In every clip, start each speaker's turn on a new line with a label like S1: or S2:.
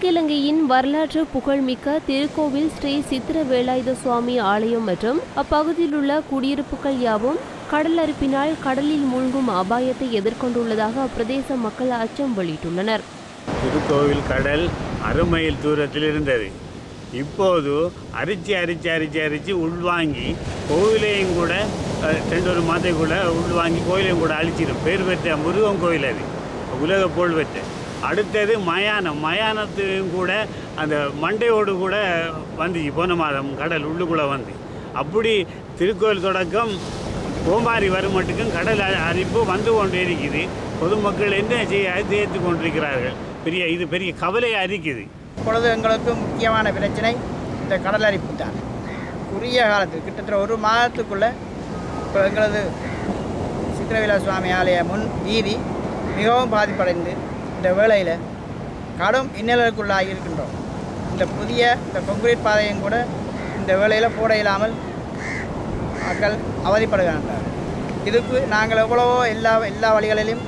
S1: தெற்கிலங்கையின் வரலாற்று புகழ்மிக்க திருக்கோவில் ஸ்ரீ சித்திர வேலாயுத சுவாமி ஆலயம் மற்றும் அப்பகுதியில் உள்ள குடியிருப்புகள் யாவும் கடல் அரிப்பினால் கடலில் மூழ்கும் அபாயத்தை எதிர்கொண்டுள்ளதாக அப்பிரதேச மக்கள் அச்சம் வெளியிட்டுள்ளனர்
S2: திருக்கோவில் கடல் அருமையில் தூரத்தில் இருந்தது இப்போது அரிச்சு அரிச்சு அரிச்சு அரிச்சு உள்வாங்கி கோவிலையும் கூட அஹ், ரெண்டு ஒரு மாதத்துக்குள்ள உள்வாங்கி கோயிலையும் கூட அழிச்சிடும் பேர் பெற்ற முருகன் கோயில் அது உலக புகழ் பெற்ற அடுத்தது மயானம் மயானத்தையும் கூட அந்த மண்டையோடு கூட வந்துச்சு போன மாதம் கடல் உள்ளுக்குள்ளே வந்து அப்படி திருக்கோயில் தொடக்கம் பூமாரி வரும் மட்டுக்கும் கடல் அ- அரிப்பு வந்து கொண்டே இருக்குது பொதுமக்கள் என்ன செய்ய தேர்த்து கொண்டிருக்கிறார்கள் பெரிய இது பெரிய கவலையை அறிக்குது
S3: இப்பொழுது எங்களுக்கு முக்கியமான பிரச்சனை இந்த கடல் அரிப்பு தான் குறுகிய காலத்தில் கிட்டத்தட்ட ஒரு மாதத்துக்குள்ளே இப்போ எங்களது சித்திரவிலா சுவாமி ஆலய முன் வீதி மிகவும் பாதிப்படைந்து இந்த வேளையில் கடும் இன்னலுக்குள்ளாகி இருக்கின்றோம் இந்த புதிய இந்த கொங்கிரீட் பாதையும் கூட இந்த வேளையில் போட இல்லாமல் மக்கள் அவதிப்படுகின்றனர் இதுக்கு நாங்கள் எவ்வளவோ எல்லா எல்லா வழிகளிலும்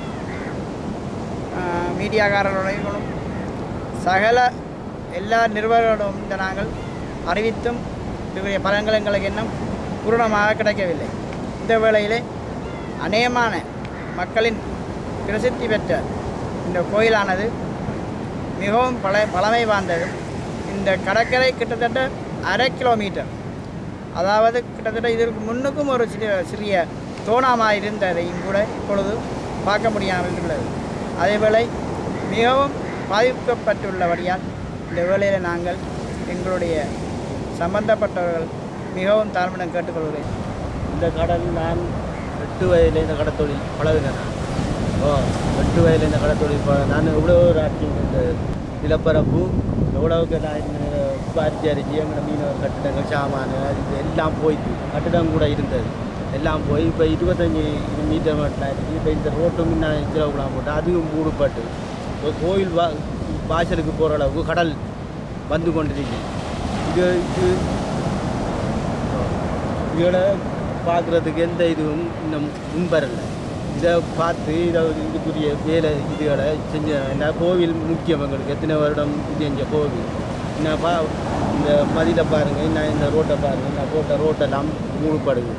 S3: ஆஹ், மீடியாக்காரர்களும் சகல எல்லா நிறுவனங்களும் இந்த நாங்கள் அறிவித்தும் இதுக்குரிய பலன்கள் எங்களுக்கு இன்னும் பூரணமாக கிடைக்கவில்லை இந்த வேளையிலே அநேகமான மக்களின் பிரசித்தி பெற்ற இந்த கோயிலானது மிகவும் பல பழமை வாய்ந்தது இந்த கடற்கரை கிட்டத்தட்ட அரை கிலோமீட்டர் அதாவது கிட்டத்தட்ட இதற்கு முன்னுக்கும் ஒரு சிறிய சிறிய தோணாமாக இருந்ததையும் கூட இப்பொழுது பார்க்க முடியாமல் உள்ளது அதேவேளை மிகவும் பாதிக்கப்பட்டுள்ளபடியால் இந்த வேளையில் நாங்கள் எங்களுடைய சம்பந்தப்பட்டவர்கள் மிகவும் தாழ்மையிடம் கேட்டுக்கொள்கிறேன்
S4: இந்த கடல் நான் எட்டு வயதில் இந்த கடத்தொழில் பழகினேன் நான். ஓ எட்டு வயதில் இந்த கடத்தொழில் பழ நான் எவ்வளோ ராட்சி இந்த நிலப்பரப்பு எவ்வளவுக்கு நான் அரிச்சு அரிச்சு எங்களோட மீனவர் கட்டிடங்கள் சாமான் அது இது எல்லாம் போயிட்டு கட்டிடம் கூட இருந்தது எல்லாம் போய் இப்போ இருபத்தஞ்சி மீட்டர் மட்டும் ஆயிடுச்சு இப்போ இந்த ரோட்டு முன்னாடி இதில் போட்டு அதுவும் மூடப்பட்டு ஒரு கோயில் வா வாசலுக்கு போகிற அளவுக்கு கடல் வந்து கொண்டிருக்கு இது இது இதோட பார்க்குறதுக்கு எந்த இதுவும் இன்னும் முன்பரல இதை பார்த்து இதை இதுக்குரிய வேலை இதுகளை செஞ்ச என்ன கோவில் முக்கியம் எங்களுக்கு எத்தனை வருடம் இது செஞ்ச கோவில் என்ன பா இந்த மதியில் பாருங்கள் என்ன இந்த ரோட்டை பாருங்கள் இந்த போட்ட ரோட்டெல்லாம் மூடுபடுது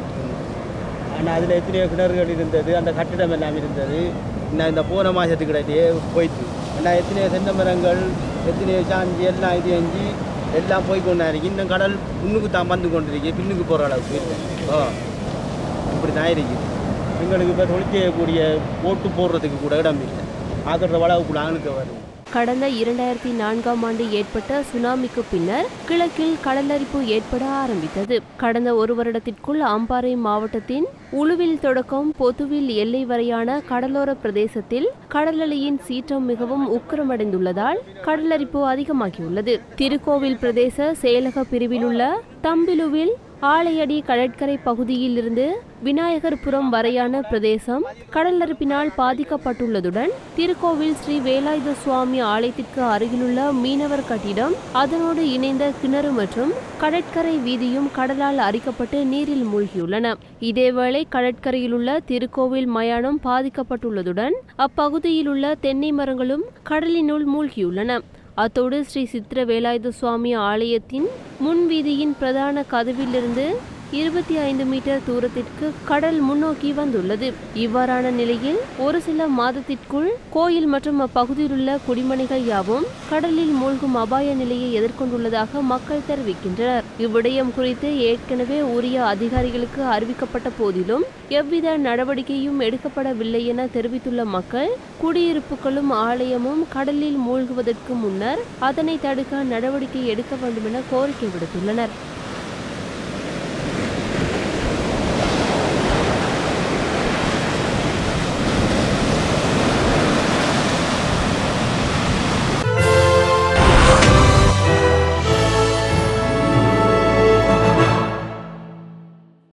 S4: ஆனால் அதில் எத்தனையோ கிணறுகள் இருந்தது அந்த கட்டிடம் எல்லாம் இருந்தது இன்னும் இந்த போன மாதத்துக்கிடையே போயிட்டு ஆனால் எத்தனையோ தென்னை மரங்கள் எத்தனையோ சாஞ்சி எல்லாம் இது செஞ்சு எல்லாம் போய் கொண்டா இருக்கு இன்னும் கடல் முன்னுக்கு தான் வந்து கொண்டிருக்கு பின்னுக்கு போகிற அளவுக்கு இல்லை ஓ இப்படி தான் இருக்குது எங்களுக்கு இப்போ தொழில் செய்யக்கூடிய போட்டு போடுறதுக்கு கூட இடம் இல்லை ஆக்கிற வளவுக்குள்ள ஆணுக்கு வரும்
S1: கடந்த இரண்டாயிரத்தி நான்காம் ஆண்டு ஏற்பட்ட சுனாமிக்கு பின்னர் கிழக்கில் கடலரிப்பு ஏற்பட ஆரம்பித்தது கடந்த ஒரு வருடத்திற்குள் அம்பாறை மாவட்டத்தின் உளுவில் தொடக்கம் பொத்துவில் எல்லை வரையான கடலோர பிரதேசத்தில் கடலலையின் சீற்றம் மிகவும் உக்கிரமடைந்துள்ளதால் கடலரிப்பு அதிகமாகியுள்ளது திருக்கோவில் பிரதேச செயலக பிரிவில் உள்ள தம்பிலுவில் ஆலையடி கடற்கரை பகுதியிலிருந்து விநாயகர்புரம் வரையான பிரதேசம் கடலரிப்பினால் பாதிக்கப்பட்டுள்ளதுடன் திருக்கோவில் ஸ்ரீ வேலாயுத சுவாமி ஆலயத்திற்கு அருகிலுள்ள மீனவர் கட்டிடம் அதனோடு இணைந்த கிணறு மற்றும் கடற்கரை வீதியும் கடலால் அரிக்கப்பட்டு நீரில் மூழ்கியுள்ளன இதேவேளை கடற்கரையிலுள்ள திருக்கோவில் மயானம் பாதிக்கப்பட்டுள்ளதுடன் அப்பகுதியில் உள்ள தென்னை மரங்களும் கடலினுள் மூழ்கியுள்ளன அத்தோடு ஸ்ரீ சித்திர வேலாயுத சுவாமி ஆலயத்தின் முன் வீதியின் பிரதான கதவிலிருந்து இருபத்தி ஐந்து மீட்டர் தூரத்திற்கு கடல் முன்னோக்கி வந்துள்ளது இவ்வாறான நிலையில் ஒரு சில மாதத்திற்குள் கோயில் மற்றும் அப்பகுதியிலுள்ள குடிமனைகள் யாவும் கடலில் மூழ்கும் அபாய நிலையை எதிர்கொண்டுள்ளதாக மக்கள் தெரிவிக்கின்றனர் இவ்விடயம் குறித்து ஏற்கனவே உரிய அதிகாரிகளுக்கு அறிவிக்கப்பட்ட போதிலும் எவ்வித நடவடிக்கையும் எடுக்கப்படவில்லை என தெரிவித்துள்ள மக்கள் குடியிருப்புகளும் ஆலயமும் கடலில் மூழ்குவதற்கு முன்னர் அதனை தடுக்க நடவடிக்கை எடுக்க வேண்டும் என கோரிக்கை விடுத்துள்ளனர்